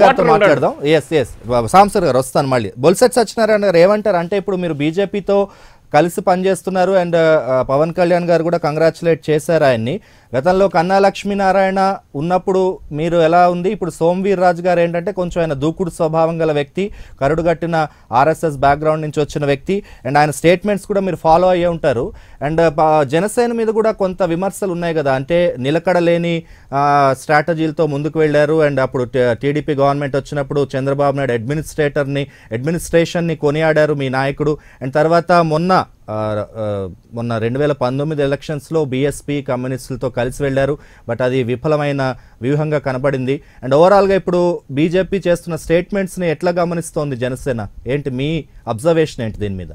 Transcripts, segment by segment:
గారితో ఓటర్ ఉన్నాడు. మాట్లాడదాం ఎస్ ఎస్ సాంసర్ గారు వస్తాను మళ్ళీ బొల్సెట్ సత్యనారాయణ గారు ఏమంటారు అంటే ఇప్పుడు మీరు బీజేపీతో కలిసి పనిచేస్తున్నారు అండ్ పవన్ కళ్యాణ్ గారు కూడా కంగ్రాచులేట్ చేశారు ఆయన్ని గతంలో కన్నా లక్ష్మీనారాయణ ఉన్నప్పుడు మీరు ఎలా ఉంది ఇప్పుడు సోమవీర్ రాజు గారు ఏంటంటే కొంచెం ఆయన దూకుడు స్వభావం గల వ్యక్తి కరుడుగట్టిన ఆర్ఎస్ఎస్ బ్యాక్గ్రౌండ్ నుంచి వచ్చిన వ్యక్తి అండ్ ఆయన స్టేట్మెంట్స్ కూడా మీరు ఫాలో అయ్యే ఉంటారు అండ్ జనసేన మీద కూడా కొంత విమర్శలు ఉన్నాయి కదా అంటే నిలకడలేని స్ట్రాటజీలతో ముందుకు వెళ్ళారు అండ్ అప్పుడు టీడీపీ గవర్నమెంట్ వచ్చినప్పుడు చంద్రబాబు నాయుడు అడ్మినిస్ట్రేటర్ని అడ్మినిస్ట్రేషన్ని కొనియాడారు మీ నాయకుడు అండ్ తర్వాత మొన్న ఆ, ఆ, మొన్న రెండు వేల పంతొమ్మిది ఎలక్షన్స్లో బీఎస్పీ కమ్యూనిస్టులతో కలిసి వెళ్ళారు బట్ అది విఫలమైన వ్యూహంగా కనబడింది అండ్ ఓవరాల్గా ఇప్పుడు బీజేపీ చేస్తున్న స్టేట్మెంట్స్ని ఎట్లా గమనిస్తోంది జనసేన ఏంటి మీ అబ్జర్వేషన్ ఏంటి దీని మీద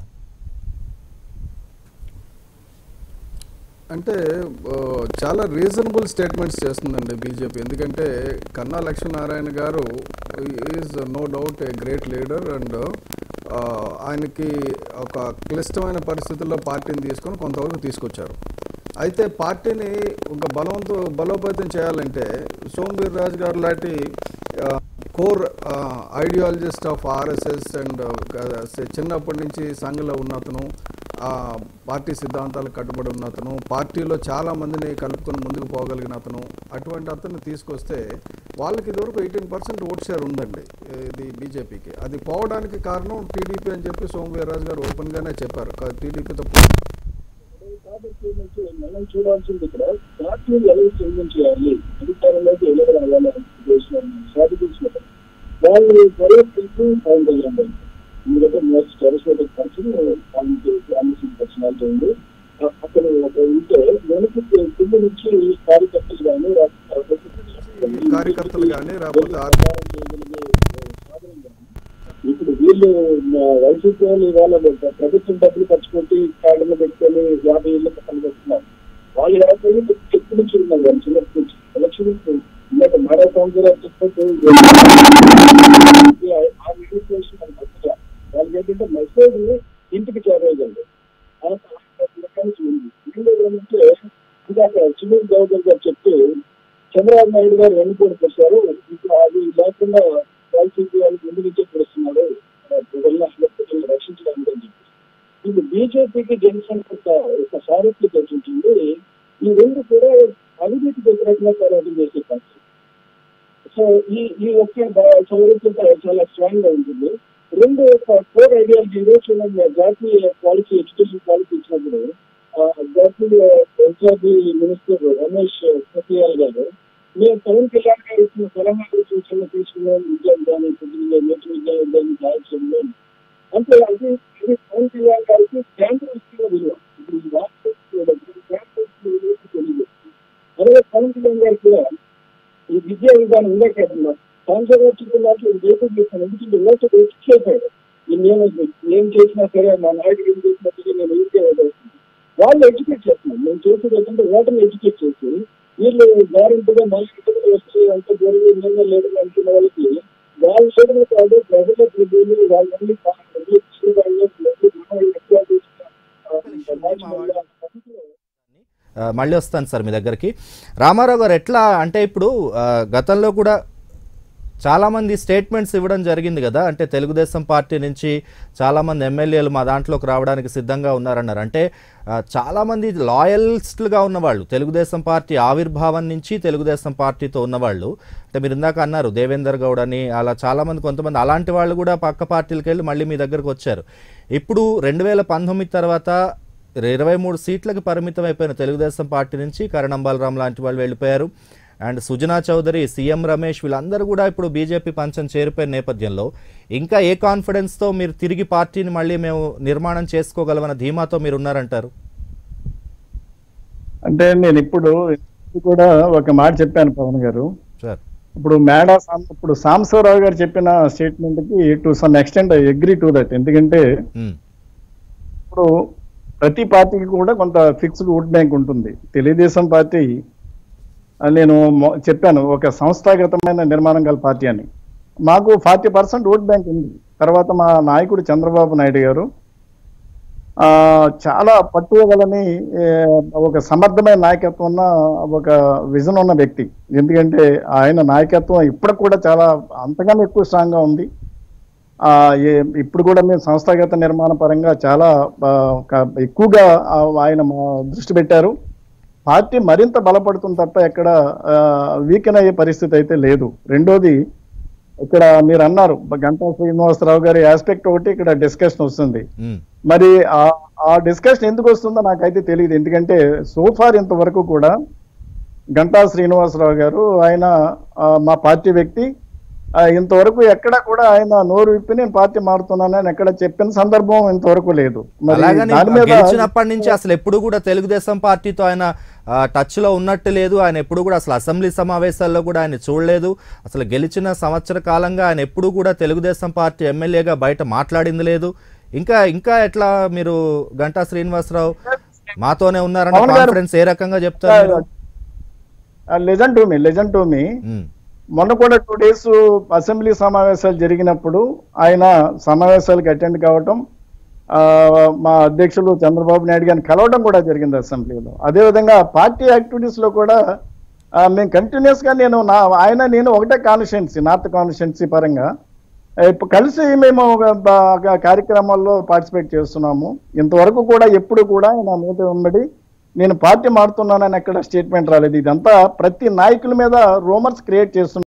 అంటే ఆ, చాలా రీజనబుల్ స్టేట్మెంట్స్ చేస్తుందండి బీజేపీ ఎందుకంటే కన్నా లక్ష్మీనారాయణ గారు is no doubt a great leader and ఆయనకి ఒక క్లిష్టమైన పరిస్థితుల్లో పార్టీని తీసుకొని కొంతవరకు తీసుకొచ్చారు అయితే పార్టీని ఒక బలవంతు బలోపేతం చేయాలంటే సోమవీర్ రాజు గారు లాంటి core ideologist of RSS and చిన్నప్పటి నుంచి సంఘంలో ఉన్న అతను ఆ, పార్టీ సిద్ధాంతాలకు కట్టుబడి ఉన్న అతను పార్టీలో చాలా మందిని కలుపుకొని ముందుకు పోగలిగిన అతను అటువంటి అతన్ని తీసుకొస్తే వాళ్ళకి ఇదివరకు ఎయిటీన్ పర్సెంట్ ఓట్ షేర్ ఉందండి ఇది బీజేపీకి అది పోవడానికి కారణం టీడీపీ అని చెప్పి సోమవీర్రాజు గారు ఓపెన్గానే చెప్పారు టీడీపీతో కాబట్టి నుంచి మనం చూడాల్సింది ఇక్కడ పార్టీని ఎలా చేంజ్ చేయాలి అధికారంలోకి ఎలా రావాలి దేశం స్ట్రాటజీస్ వాళ్ళు పర్యటిస్తూ పవన్ కళ్యాణ్ గారు ఎందుకంటే మోస్ట్ చారిస్మేటిక్ పర్సన్ ఆయనకి ప్రామిసింగ్ పర్సనాలిటీ ఉంది అ- అతను ఒక ఉంటే వెనక్కి కింద నుంచి కార్యకర్తలు కానీ కార్యకర్తలు కానీ లేకపోతే ఆర్- ఇప్పుడు వీళ్ళు మా వైసీపీ వాళ్ళు ఇవాళ ప్రభుత్వం డబ్బులు ఖర్చు పెట్టి కాళ్ళలో పెట్టుకొని యాభై ఏళ్ళు పక్కన పెట్టున్నారు వాళ్ళు యాభై ఏళ్ళు ఎక్కువ నుంచి ఉన్నారు వాళ్ళు చిన్నప్పటి నుంచి ఎలక్షన్ ఇందాక మారా సంవత్సరాలు చెప్పినట్టు ఆ administration మనకు నచ్చల. వాళ్ళకి ఏంటంటే మెసేజ్ ఇంటికి చేరవేయగలరు ఆ మెకానిజం ఉంది ఇందులో ఏంటంటే ఇందాక సునీల్ గౌదర్ గారు చెప్తే చంద్రబాబు నాయుడు గారు ఎన్నికలు చేశారు ఇప్పుడు అది లేకుండా వైసీపీ వాళ్ళకి ముందు నుంచే పిలుస్తున్నాడు ప్రజలను అసలు ప్రజలను రక్షించడానికి అని చెప్పి ఇప్పుడు బీజేపీకి జనసేన ఒక ఒక సారథ్యం ఉంటుంది ఈ రెండు కూడా అవినీతి వ్యతిరేకంగా పోరాటం చేసే పార్టీ సో ఈ ఈ ఒకే సౌరత్యంతో చాలా స్ట్రాంగ్ గా ఉంటుంది రెండు కోర్ ఐడియాలజీ ఈ రోజు చూడండి జాతీయ పాలసీ ఎడ్యుకేషన్ పాలసీ ఇచ్చినప్పుడు ఆ, జాతీయ పంచాయతీ మినిస్టర్ రమేష్ పొఖ్రియాల్ గారు మేము పవన్ కళ్యాణ్ గారు ఇచ్చిన తెలంగాణ సూచనలు తీసుకున్నాం విద్యార్థి కానీ పొద్దున్న నేటి విద్యార్థి కార్యక్రమంలో అంటే అది ఇది పవన్ కళ్యాణ్ గారికి కేంద్రం ఇస్తున్న విలువ ఇప్పుడు ఈ రాష్ట్ర కేంద్రం ఇస్తున్న విలువ తెలియదు అలాగే పవన్ కళ్యాణ్ గారు కూడా ఈ విద్యా విధానం ఉందే కాకుండా సాంసర్వచ్చిన దాంట్లో దేశం చేస్తాను ఎందుకంటే ఓటు ఫిక్స్ అయిపోయాడు ఈ నేను ఏం చేసినా సరే మా నాయకుడు ఏం చేసినా సరే నేను ఊరికే వదిలేస్తాను వాళ్ళు ఎడ్యుకేట్ చేస్తున్నారు నేను చేసేది ఏంటంటే ఓటర్ని ఎడ్యుకేట్ చేసి వీళ్ళు గ్యారెంటీగా మళ్ళీ ఇతరులు వస్తే అంత దూరం నిన్న లేదు అనుకున్న వాళ్ళకి వాళ్ళ చేయడమే కాదు ప్రజల ప్రజలు వాళ్ళని ఆ, మళ్ళీ వస్తాను సార్ మీ దగ్గరికి రామారావు గారు ఎట్లా అంటే ఇప్పుడు ఆ, గతంలో కూడా చాలామంది స్టేట్మెంట్స్ ఇవ్వడం జరిగింది కదా అంటే తెలుగుదేశం పార్టీ నుంచి చాలామంది ఎమ్మెల్యేలు మా దాంట్లోకి రావడానికి సిద్ధంగా ఉన్నారన్నారు అంటే ఆ, చాలామంది లాయలిస్టులుగా ఉన్నవాళ్ళు తెలుగుదేశం పార్టీ ఆవిర్భావం నుంచి తెలుగుదేశం పార్టీతో ఉన్నవాళ్ళు అంటే మీరు ఇందాక అన్నారు దేవేందర్ గౌడ్ అని అలా చాలామంది కొంతమంది అలాంటి వాళ్ళు కూడా పక్క పార్టీలకు వెళ్ళి మళ్ళీ మీ దగ్గరకు వచ్చారు ఇప్పుడు రెండు వేల పంతొమ్మిది తర్వాత ఇరవై మూడు సీట్లకు పరిమితం అయిపోయిన తెలుగుదేశం పార్టీ నుంచి కరణం బలరాం లాంటి వాళ్ళు వెళ్ళిపోయారు అండ్ సుజనా చౌదరి సీఎం రమేష్ వీళ్ళందరూ కూడా ఇప్పుడు బీజేపీ పంచం చేరిపోయిన నేపథ్యంలో ఇంకా ఏ కాన్ఫిడెన్స్తో మీరు తిరిగి పార్టీని మళ్ళీ మేము నిర్మాణం చేసుకోగలమన్న ధీమాతో మీరు ఉన్నారంటారు అంటే నేను ఇప్పుడు ఇప్పుడు కూడా ఒక మాట చెప్పాను పవన్ గారు సార్ ఇప్పుడు మేడా సాం- ఇప్పుడు సాంబశివరావు గారు చెప్పిన స్టేట్మెంట్ కి to some extent I agree to that ఎందుకంటే ఉమ్, ఇప్పుడు ప్రతి పార్టీకి కూడా కొంత ఫిక్స్డ్ ఓట్ బ్యాంక్ ఉంటుంది తెలుగుదేశం పార్టీ ఆ, నేను మొ- చెప్పాను ఒక సంస్థాగతమైన నిర్మాణం గల పార్టీ అని మాకు ఫార్టీ పర్సెంట్ ఓట్ బ్యాంక్ ఉంది తర్వాత మా నాయకుడు చంద్రబాబు నాయుడు గారు ఆ, చాలా పట్టుదలని ఏ, ఒక సమర్థమైన నాయకత్వం ఉన్న ఒక విజన్ ఉన్న వ్యక్తి ఎందుకంటే ఆయన నాయకత్వం ఇప్పుడు కూడా చాలా అంతగానే ఎక్కువ స్ట్రాంగ్ గా ఉంది ఆ, ఏ- ఇప్పుడు కూడా మేము సంస్థాగత నిర్మాణ పరంగా చాలా ఆ, ఒక ఎక్కువగా ఆ, ఆయన మా దృష్టి పెట్టారు పార్టీ మరింత బలపడుతుంది తప్ప ఎక్కడ వీకెన్ అయ్యే పరిస్థితి అయితే లేదు రెండోది ఇక్కడ మీరు అన్నారు గంటా శ్రీనివాసరావు గారి ఆస్పెక్ట్ ఒకటి ఇక్కడ డిస్కషన్ వస్తుంది ఉమ్, మరి ఆ- ఆ డిస్కషన్ ఎందుకు వస్తుందో నాకైతే తెలియదు ఎందుకంటే సోఫార్ ఇంతవరకు కూడా గంటా శ్రీనివాసరావు గారు ఆయన ఆ, మా పార్టీ వ్యక్తి ఆ, ఇంతవరకు ఎక్కడ కూడా ఆయన నోరు విప్పి నేను పార్టీ మారుతున్నానని ఎక్కడ చెప్పిన సందర్భం ఇంతవరకు లేదు మరి అలాగని దాని మీద గెలిచినప్పటి నుంచి అసలు ఎప్పుడు కూడా తెలుగుదేశం పార్టీతో ఆయన ఆ, టచ్ లో ఉన్నట్టు లేదు ఆయన ఎప్పుడు కూడా అసలు అసెంబ్లీ సమావేశాల్లో కూడా ఆయన చూడలేదు అసలు గెలిచిన సంవత్సర కాలంగా ఆయన ఎప్పుడు కూడా తెలుగుదేశం పార్టీ ఎమ్మెల్యేగా బయట మాట్లాడింది లేదు ఇంకా ఇంకా ఎట్లా మీరు గంటా శ్రీనివాసరావు మాతోనే ఉన్నారన్న పవన్ గారు- కాన్ఫిడెన్స్ ఏ రకంగా చెప్తారు మీరు? Listen to me listen to me um, మొన్న కూడా టూ డేస్ అసెంబ్లీ సమావేశాలు జరిగినప్పుడు ఆయన సమావేశాలకు అటెండ్ కావటం ఆ, మా అధ్యక్షులు చంద్రబాబు నాయుడు గారిని కలవడం కూడా జరిగింది అసెంబ్లీలో అదేవిధంగా పార్టీ యాక్టివిటీస్ లో కూడా ఆ, మేము కంటిన్యూస్ గా నేను నా ఆయన నేను ఒకటే కాన్స్టిట్యున్సీ నార్త్ కాన్స్టిట్యున్సీ పరంగా ఆ, ఇప్పుడు కలిసి మేము ఒక బ- ఒక కార్యక్రమాల్లో పార్టిసిపేట్ చేస్తున్నాము ఇంతవరకు కూడా ఎప్పుడు కూడా నా మీద ఉన్నది నేను పార్టీ మారుతున్నానని ఎక్కడ స్టేట్మెంట్ రాలేదు ఇదంతా ప్రతి నాయకుల మీద రూమర్స్ క్రియేట్ చేస్తున్నారు